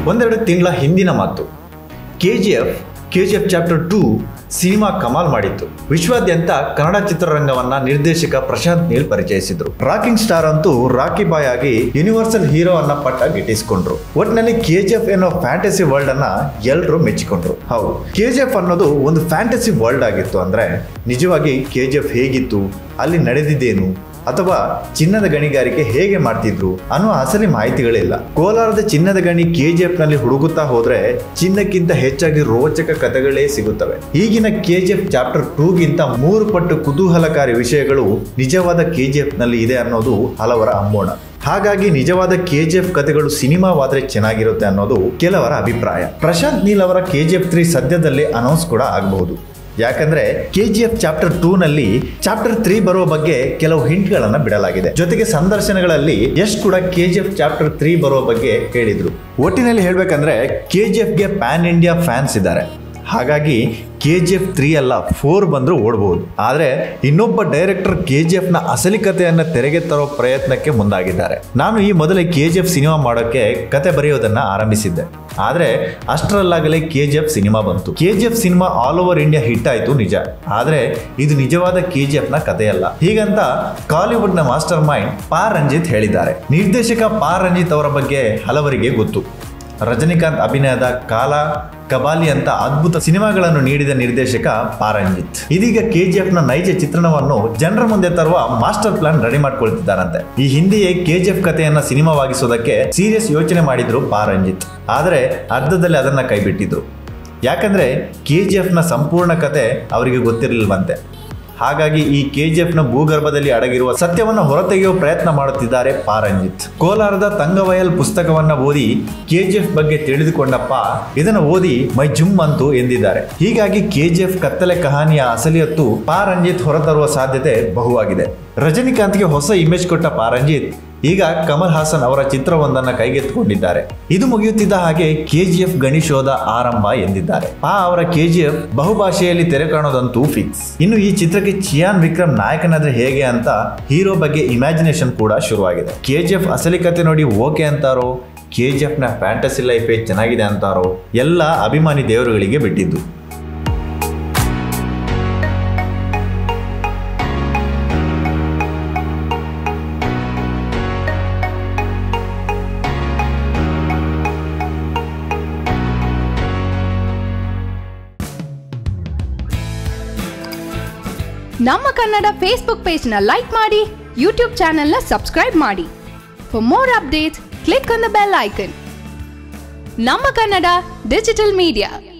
ಒಂದೆರಡು ತಿಂಗಳ ಹಿಂದಿನ ಮಾತು K G F K G F chapter two cinema ಕಮಾಲ್ ಮಾಡಿತ್ತು ವಿಶ್ವಾದ್ಯಂತ ಕನ್ನಡ ಚಿತ್ರರಂಗವನ್ನ ನಿರ್ದೇಶಕ ಪ್ರಶಾಂತ್ ನೀಲ್ ಪರಿಚಯಿಸಿದ್ರು ರಾಕಿಂಗ್ ಸ್ಟಾರ್ ಅಂತೂ ರಾಕಿ ಬಾಯ್ ಆಗಿ ಯೂನಿವರ್ಸಲ್ ಹೀರೋ ಅನ್ನ ಪಟ್ಟ ಗಿಟ್ಟಿಸಿಕೊಂಡ್ರು ಒಟ್ಟಿನಲ್ಲಿ ಕೆ ಜಿ ಎಫ್ ಎನ್ನೋ ಫ್ಯಾಂಟಸಿ ವರ್ಲ್ಡ್ ಅನ್ನ ಎಲ್ಲರೂ ಮೆಚ್ಚಿಕೊಂಡ್ರು ಹೌದು ಕೆ ಜಿ ಎಫ್ ಅನ್ನೋದು ಒಂದು ಫ್ಯಾಂಟಸಿ ವರ್ಲ್ಡ್ ಆಗಿತ್ತು ಅಂದ್ರೆ ನಿಜವಾಗಿ ಕೆ ಜಿ ಎಫ್ ಹೇಗಿತ್ತು ಅಲ್ಲಿ ನಡೆದಿದ್ದೇನು ಅಥವಾ ಚಿನ್ನದ ಗಣಿಗಾರಿಕೆ ಹೇಗೆ ಮಾಡ್ತಿದ್ರು ಅನ್ನೋ ಅಸಲಿ ಮಾಹಿತಿಗಳಿಲ್ಲ ಕೋಲಾರದ ಚಿನ್ನದ ಗಣಿ ಕೆಜಿಎಫ್ ನಲ್ಲಿ ಹುಡುಗುತ್ತಾ ಹೋದ್ರೆ ಚಿನ್ನಕ್ಕಿಂತ ಹೆಚ್ಚಾಗಿ ರೋಚಕ ಕಥೆಗಳೇ ಸಿಗುತ್ತವೆ ಈಗಿನ ಕೆಜಿಎಫ್ ಚಾಪ್ಟರ್ ಟೂಗಿಂತ ಮೂರು ಪಟ್ಟು ಕುತೂಹಲಕಾರಿ ವಿಷಯಗಳು ನಿಜವಾದ ಕೆಜಿಎಫ್ ನಲ್ಲಿ ಇದೆ ಅನ್ನೋದು ಹಲವರ ಅಂಬೋಣ ಹಾಗಾಗಿ ನಿಜವಾದ ಕೆಜಿಎಫ್ ಕಥೆಗಳು ಸಿನಿಮಾವಾದ್ರೆ ಚೆನ್ನಾಗಿರುತ್ತೆ ಅನ್ನೋದು ಕೆಲವರ ಅಭಿಪ್ರಾಯ ಪ್ರಶಾಂತ್ ನೀಲ್ ಅವರ ಕೆಜಿಎಫ್ ತ್ರೀ ಸದ್ಯದಲ್ಲೇ ಅನೌನ್ಸ್ ಕೂಡ ಆಗಬಹುದು ಯಾಕಂದ್ರೆ K G F chapter two ನಲ್ಲಿ ಚಾಪ್ಟರ್ ತ್ರೀ ಬರುವ ಬಗ್ಗೆ ಕೆಲವು ಹಿಂಟ್ ಗಳನ್ನ ಬಿಡಲಾಗಿದೆ ಜೊತೆಗೆ ಸಂದರ್ಶನಗಳಲ್ಲಿ ಯಶ್ ಕೂಡ K G F chapter three ಬರುವ ಬಗ್ಗೆ ಹೇಳಿದ್ರು ಒಟ್ಟಿನಲ್ಲಿ ಹೇಳ್ಬೇಕಂದ್ರೆ ಕೆ ಜಿ ಎಫ್ಗೆ ಪ್ಯಾನ್ ಇಂಡಿಯಾ ಫ್ಯಾನ್ಸ್ ಇದ್ದಾರೆ ಹಾಗಾಗಿ ಕೆ ಜಿ ಎಫ್ ತ್ರೀ ಅಲ್ಲ ಫೋರ್ ಬಂದರೂ ಓಡಬಹುದು ಆದರೆ ಇನ್ನೊಬ್ಬ ಡೈರೆಕ್ಟರ್ ಕೆ ಜಿ ಎಫ್ನ ಅಸಲಿ ಕಥೆಯನ್ನು ತೆರೆಗೆ ತರೋ ಪ್ರಯತ್ನಕ್ಕೆ ಮುಂದಾಗಿದ್ದಾರೆ ನಾನು ಈ ಮೊದಲೇ ಕೆ ಜಿ ಎಫ್ ಸಿನಿಮಾ ಮಾಡೋಕ್ಕೆ ಕತೆ ಬರೆಯೋದನ್ನ ಆರಂಭಿಸಿದ್ದೆ ಆದರೆ ಅಷ್ಟರಲ್ಲಾಗಲೇ ಕೆ ಜಿ ಎಫ್ ಸಿನಿಮಾ ಬಂತು K G F cinema all over India hit ಆಯಿತು ನಿಜ ಆದರೆ ಇದು ನಿಜವಾದ ಕೆ ಜಿ ಎಫ್ನ ಕಥೆಯಲ್ಲ ಹೀಗಂತ ಕಾಲಿವುಡ್ನ ಮಾಸ್ಟರ್ ಮೈಂಡ್ ಪಾ ರಂಜಿತ್ ಹೇಳಿದ್ದಾರೆ ನಿರ್ದೇಶಕ ಪಾ ರಂಜಿತ್ ಅವರ ಬಗ್ಗೆ ಹಲವರಿಗೆ ಗೊತ್ತು ರಜನಿಕಾಂತ್ ಅಭಿನಯದ ಕಾಲ ಕಬಾಲಿ ಅಂತ ಅದ್ಭುತ ಸಿನಿಮಾಗಳನ್ನು ನೀಡಿದ ನಿರ್ದೇಶಕ ಪಾರಂಜಿತ್ ಇದೀಗ ಕೆಜಿಎಫ್ ನ ನೈಜ ಚಿತ್ರಣವನ್ನು ಜನರ ಮುಂದೆ ತರುವ ಮಾಸ್ಟರ್ ಪ್ಲಾನ್ ರೆಡಿ ಮಾಡ್ಕೊಳ್ತಿದ್ದಾರಂತೆ ಈ ಹಿಂದೆಯೇ ಕೆಜಿಎಫ್ ಕಥೆಯನ್ನ ಸಿನಿಮಾವಾಗಿಸೋದಕ್ಕೆ ಸೀರಿಯಸ್ ಯೋಚನೆ ಮಾಡಿದ್ರು ಪಾರಂಜಿತ್ ಆದರೆ ಅರ್ಧದಲ್ಲಿ ಅದನ್ನ ಕೈಬಿಟ್ಟಿದ್ರು ಯಾಕಂದ್ರೆ ಕೆಜಿಎಫ್ ನ ಸಂಪೂರ್ಣ ಕತೆ ಅವರಿಗೆ ಗೊತ್ತಿರಲಿಲ್ವಂತೆ ಹಾಗಾಗಿ ಈ ಕೆಜಿಎಫ್ ನ ಭೂಗರ್ಭದಲ್ಲಿ ಅಡಗಿರುವ ಸತ್ಯವನ್ನು ಹೊರತೆಗೆಯುವ ಪ್ರಯತ್ನ ಮಾಡುತ್ತಿದ್ದಾರೆ ಪಾರಂಜಿತ್ ಕೋಲಾರದ ತಂಗವಯಲ್ ಪುಸ್ತಕವನ್ನ ಓದಿ ಕೆಜಿಎಫ್ ಬಗ್ಗೆ ತಿಳಿದುಕೊಂಡಪ್ಪ ಇದನ್ನು ಓದಿ ಮೈ ಜುಮ್ ಅಂತು ಎಂದಿದ್ದಾರೆ ಹೀಗಾಗಿ ಕೆಜಿಎಫ್ ಕತ್ತಲೆ ಕಹಾನಿಯ ಅಸಲಿಯತ್ತು ಪಾರಂಜಿತ್ ಹೊರತರುವ ಸಾಧ್ಯತೆ ಬಹುವಾಗಿದೆ ರಜನಿಕಾಂತ್ಗೆ ಹೊಸ ಇಮೇಜ್ ಕೊಟ್ಟ ಪಾರಂಜಿತ್ ಈಗ ಕಮಲ್ ಹಾಸನ್ ಅವರ ಚಿತ್ರವೊಂದನ್ನ ಕೈಗೆತ್ತಿಕೊಂಡಿದ್ದಾರೆ ಇದು ಮುಗಿಯುತ್ತಿದ್ದ ಹಾಗೆ ಕೆಜಿಎಫ್ ಗಣಿಶೋಧ ಆರಂಭ ಎಂದಿದ್ದಾರೆ ಪಾ ಅವರ ಕೆಜಿಎಫ್ ಬಹುಭಾಷೆಯಲ್ಲಿ ತೆರೆ ಕಾಣೋದಂತೂ ಫಿಕ್ಸ್ ಇನ್ನು ಈ ಚಿತ್ರಕ್ಕೆ ಚಿಯಾನ್ ವಿಕ್ರಮ್ ನಾಯಕನಾದ್ರೆ ಹೇಗೆ ಅಂತ ಹೀರೋ ಬಗ್ಗೆ ಇಮ್ಯಾಜಿನೇಷನ್ ಕೂಡ ಶುರುವಾಗಿದೆ ಕೆಜಿಎಫ್ ಅಸಲಿ ಕತೆ ನೋಡಿ ಓಕೆ ಅಂತಾರೋ ಕೆಜಿಎಫ್ ನ ಫ್ಯಾಂಟಸಿ ಲೈಫೇ ಚೆನ್ನಾಗಿದೆ ಅಂತಾರೋ ಎಲ್ಲ ಅಭಿಮಾನಿ ದೇವರುಗಳಿಗೆ ಬಿಟ್ಟಿದ್ದು ನಮ್ಮ ಕನ್ನಡ ಫೇಸ್ಬುಕ್ ಪೇಜ್ನ ಲೈಕ್ ಮಾಡಿ ಯೂಟ್ಯೂಬ್ ಚಾನೆಲ್ನ ಸಬ್ಸ್ಕ್ರೈಬ್ ಮಾಡಿ for more updates click on the bell icon ನಮ್ಮ ಕನ್ನಡ ಡಿಜಿಟಲ್ ಮೀಡಿಯಾ